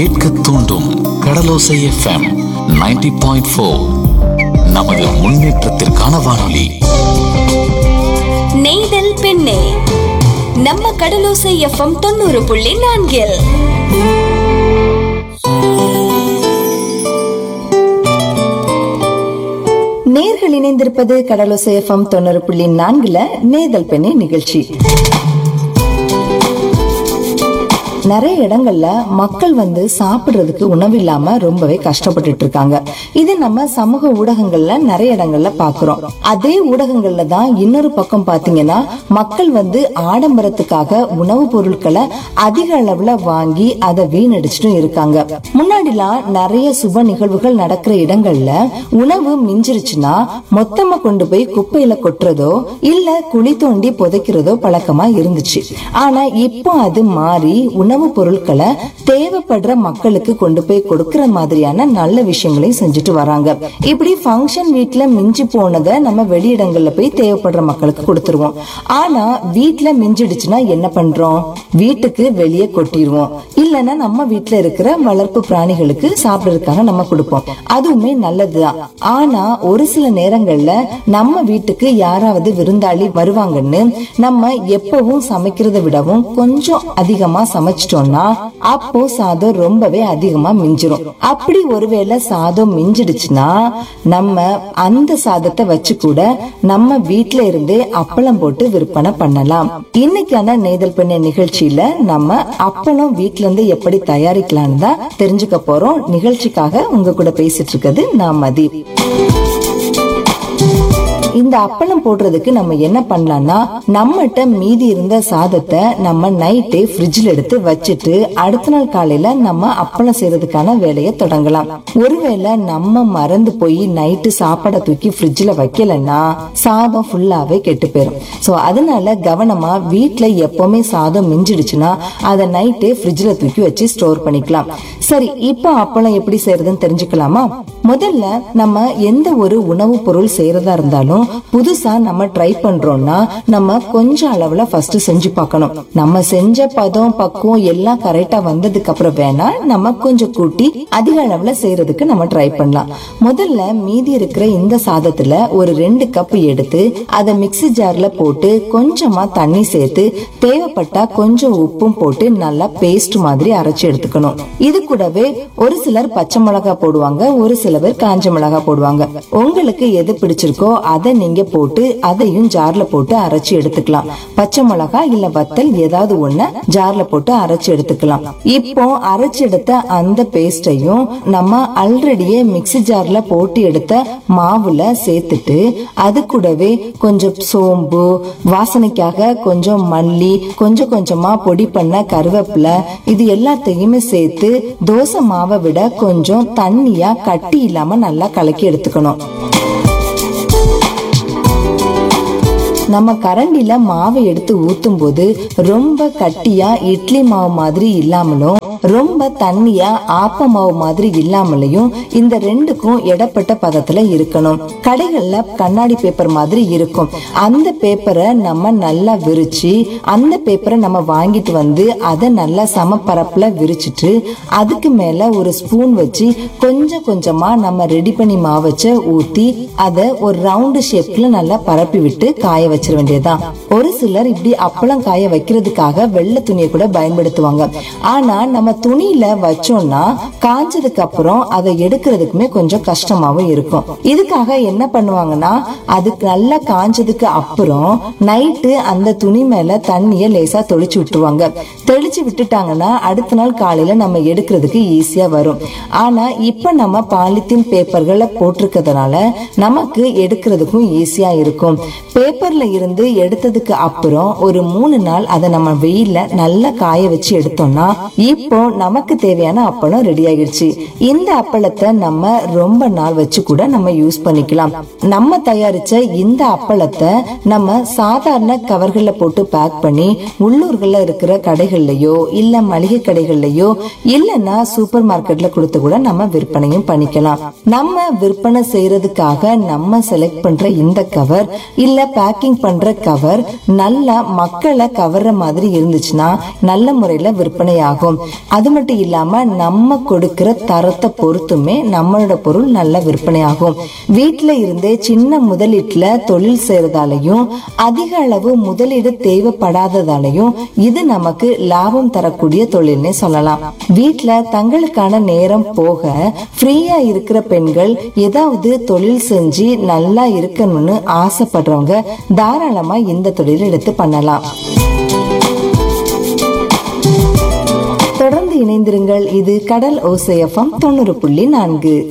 கேட்க தூண்டும் கடலோசை FM 90.4 point four நமது முன்னேற்றத்திற்கான வானொலி நெய்தல் பெண்ணே நம்ம கடலோசை எஃப்எம் தொண்ணூறு புள்ளி நான்கில் நேர்கள் இணைந்திருப்பது கடலோசை எஃப்எம் தொண்ணூறு புள்ளி நான்குல நேதல் பெண்ணே நிகழ்ச்சி நிறைய இடங்கள்ல மக்கள் வந்து சாப்பிடுறதுக்கு உணவு இல்லாம ரொம்பவே கஷ்டப்பட்டுட்டு இருக்காங்க இது நம்ம சமூக ஊடகங்கள்ல நிறைய இடங்கள்ல பாக்குறோம் அதே ஊடகங்கள்ல தான் இன்னொரு பக்கம் பாத்தீங்கன்னா மக்கள் வந்து ஆடம்பரத்துக்காக உணவுப் பொருட்களை அதிக அளவுல வாங்கி அதை வீணடிச்சிட்டும் இருக்காங்க முன்னாடிலாம் நிறைய சுப நிகழ்வுகள் நடக்கிற இடங்கள்ல உணவு மிஞ்சிருச்சுன்னா மொத்தமா கொண்டு போய் குப்பையில கொட்டுறதோ இல்ல குழி தோண்டி புதைக்கிறதோ பழக்கமா இருந்துச்சு ஆனா இப்போ அது மாறி உணவு பொருட்களை தேவைப்படுற மக்களுக்கு கொண்டு போய் கொடுக்கிற மாதிரியான நல்ல விஷயங்களையும் செஞ்சுட்டு வராங்க இப்படி ஃபங்க்ஷன் வீட்ல மிஞ்சி போனதை நம்ம வெளியிடங்கள்ல போய் தேவைப்படுற மக்களுக்கு கொடுத்துருவோம் ஆனா வீட்ல மிஞ்சிடுச்சுன்னா என்ன பண்றோம் வீட்டுக்கு வெளியே கொட்டிடுவோம் இல்லைன்னா நம்ம வீட்ல இருக்கிற வளர்ப்பு பிராணிகளுக்கு சாப்பிடறதுக்காக நம்ம கொடுப்போம் அதுவுமே நல்லதுதான் ஆனா ஒரு சில நேரங்கள்ல நம்ம வீட்டுக்கு யாராவது விருந்தாளி வருவாங்கன்னு நம்ம எப்பவும் சமைக்கிறத விடவும் கொஞ்சம் அதிகமா சமைச்சிட்டோம்னா அப்போ சாதம் ரொம்பவே அதிகமா மிஞ்சிரும் அப்படி ஒருவேளை சாதம் மிஞ்சிடுச்சுன்னா நம்ம அந்த சாதத்தை வச்சு கூட நம்ம வீட்ல இருந்தே அப்பளம் போட்டு விற்பனை பண்ணலாம் இன்னைக்கான நெய்தல் பெண்ணை நிகழ்ச்சியில நம்ம அப்பளம் வீட்ல இருந்து எப்படி தயாரிக்கலாம்னு தான் தெரிஞ்சுக்க போறோம் நிகழ்ச்சிக்காக உங்க கூட பேசிட்டு இருக்கிறது நான் மதி இந்த அப்பளம் போடுறதுக்கு நம்ம என்ன பண்ணலாம்னா நம்மகிட்ட மீதி இருந்த சாதத்தை நம்ம நைட்டே ஃப்ரிட்ஜில் எடுத்து வச்சுட்டு அடுத்த நாள் காலையில நம்ம அப்பளம் செய்யறதுக்கான வேலையை தொடங்கலாம் ஒருவேளை நம்ம மறந்து போய் நைட்டு சாப்பாடை தூக்கி ஃப்ரிட்ஜில் வைக்கலன்னா சாதம் ஃபுல்லாவே கெட்டு போயிடும் ஸோ அதனால கவனமா வீட்ல எப்பவுமே சாதம் மிஞ்சிடுச்சுன்னா அதை நைட்டே ஃப்ரிட்ஜில் தூக்கி வச்சு ஸ்டோர் பண்ணிக்கலாம் சரி இப்போ அப்பளம் எப்படி செய்யறதுன்னு தெரிஞ்சுக்கலாமா முதல்ல நம்ம எந்த ஒரு உணவுப் பொருள் செய்யறதா இருந்தாலும் புதுசா நம்ம ட்ரை பண்றோம்னா நம்ம கொஞ்சம் அளவுல ஃபர்ஸ்ட் செஞ்சு பார்க்கணும் நம்ம செஞ்ச பதம் பக்குவம் எல்லாம் கரெக்டா வந்ததுக்கு அப்புறம் வேணா நம்ம கொஞ்சம் கூட்டி அதிக அளவுல செய்யறதுக்கு நம்ம ட்ரை பண்ணலாம் முதல்ல மீதி இருக்கிற இந்த சாதத்துல ஒரு ரெண்டு கப் எடுத்து அதை மிக்ஸி ஜார்ல போட்டு கொஞ்சமா தண்ணி சேர்த்து தேவைப்பட்டா கொஞ்சம் உப்பும் போட்டு நல்லா பேஸ்ட் மாதிரி அரைச்சு எடுத்துக்கணும் இது கூடவே ஒரு சிலர் பச்சை மிளகாய் போடுவாங்க ஒரு சில பேர் காஞ்ச மிளகாய் போடுவாங்க உங்களுக்கு எது பிடிச்சிருக்கோ அதை நீங்க போட்டு அதையும் ஜார்ல போட்டு அரைச்சு எடுத்துக்கலாம் பச்சை மிளகாய் இல்ல வத்தல் ஏதாவது ஒண்ணு ஜார்ல போட்டு அரைச்சு எடுத்துக்கலாம் இப்போ அரைச்சு எடுத்த அந்த பேஸ்டையும் நம்ம ஆல்ரெடியே மிக்ஸி ஜார்ல போட்டு எடுத்த மாவுல சேர்த்துட்டு அது கூடவே கொஞ்சம் சோம்பு வாசனைக்காக கொஞ்சம் மல்லி கொஞ்சம் கொஞ்சமா பொடி பண்ண கருவேப்பிலை இது எல்லாத்தையுமே சேர்த்து தோசை மாவை விட கொஞ்சம் தண்ணியா கட்டி இல்லாம நல்லா கலக்கி எடுத்துக்கணும் நம்ம கரண்டில மாவை எடுத்து ஊத்தும் போது ரொம்ப கட்டியா இட்லி மாவு மாதிரி இல்லாமலும் ரொம்ப தண்ணியா ஆப்ப மாவு மாதிரி இல்லாமலையும் இந்த ரெண்டுக்கும் இடப்பட்ட பதத்துல இருக்கணும் கடைகள்ல கண்ணாடி பேப்பர் மாதிரி இருக்கும் அந்த பேப்பரை நம்ம நல்லா விரிச்சு அந்த பேப்பரை நம்ம வாங்கிட்டு வந்து அதை நல்லா சமப்பரப்புல விரிச்சிட்டு அதுக்கு மேல ஒரு ஸ்பூன் வச்சு கொஞ்சம் கொஞ்சமா நம்ம ரெடி பண்ணி மாவச்ச ஊத்தி அதை ஒரு ரவுண்டு ஷேப்ல நல்லா பரப்பி விட்டு காய வச்சிட வேண்டியதுதான் ஒரு சிலர் இப்படி அப்பளம் காய வைக்கிறதுக்காக வெள்ளை துணியை கூட பயன்படுத்துவாங்க ஆனா நம்ம துணியில வச்சோம்னா காஞ்சதுக்கு அப்புறம் அதை எடுக்கிறதுக்குமே கொஞ்சம் கஷ்டமாவும் இருக்கும் இதுக்காக என்ன பண்ணுவாங்கன்னா அதுக்கு நல்லா காஞ்சதுக்கு அப்புறம் நைட்டு அந்த துணி மேல தண்ணிய லேசா தெளிச்சு விட்டுருவாங்க தெளிச்சு விட்டுட்டாங்கன்னா அடுத்த நாள் காலையில நம்ம எடுக்கிறதுக்கு ஈஸியா வரும் ஆனா இப்ப நம்ம பாலித்தீன் பேப்பர்களை போட்டிருக்கிறதுனால நமக்கு எடுக்கிறதுக்கும் ஈஸியா இருக்கும் பேப்பர்ல இருந்து எடுத்ததுக்கு அப்புறம் ஒரு மூணு நாள் அதை நம்ம வெயில்ல நல்லா காய வச்சு எடுத்தோம்னா இப்போ நமக்கு தேவையான அப்பளம் ரெடி ஆகிடுச்சு இந்த அப்பளத்தை நம்ம ரொம்ப நாள் வச்சு கூட நம்ம யூஸ் பண்ணிக்கலாம் நம்ம தயாரிச்ச இந்த அப்பளத்தை நம்ம சாதாரண கவர்கள்ல போட்டு பேக் பண்ணி உள்ளூர்கள்ல இருக்கிற கடைகள்லயோ இல்ல மளிகை கடைகள்லயோ இல்லைன்னா சூப்பர் மார்க்கெட்ல கொடுத்து கூட நம்ம விற்பனையும் பண்ணிக்கலாம் நம்ம விற்பனை செய்யறதுக்காக நம்ம செலக்ட் பண்ற இந்த கவர் இல்ல பேக்கிங் பண்ற கவர் நல்லா மக்களை கவர்ற மாதிரி இருந்துச்சுன்னா நல்ல முறையில விற்பனை ஆகும் அது மட்டும் இல்லாம நம்ம கொடுக்கிற தரத்தை பொறுத்துமே நம்மளோட பொருள் நல்ல விற்பனையாகும் வீட்டுல இருந்தே சின்ன முதலீட்டுல தொழில் செய்யறதாலையும் அதிக அளவு முதலீடு தேவைப்படாததாலையும் இது நமக்கு லாபம் தரக்கூடிய தொழில்னே சொல்லலாம் வீட்டுல தங்களுக்கான நேரம் போக ஃப்ரீயா இருக்கிற பெண்கள் ஏதாவது தொழில் செஞ்சு நல்லா இருக்கணும்னு ஆசைப்படுறவங்க தாராளமா இந்த தொழில் எடுத்து பண்ணலாம் தொடர்ந்து இணைந்திருங்கள் இது கடல் ஓசையஃபம் தொண்ணூறு புள்ளி நான்கு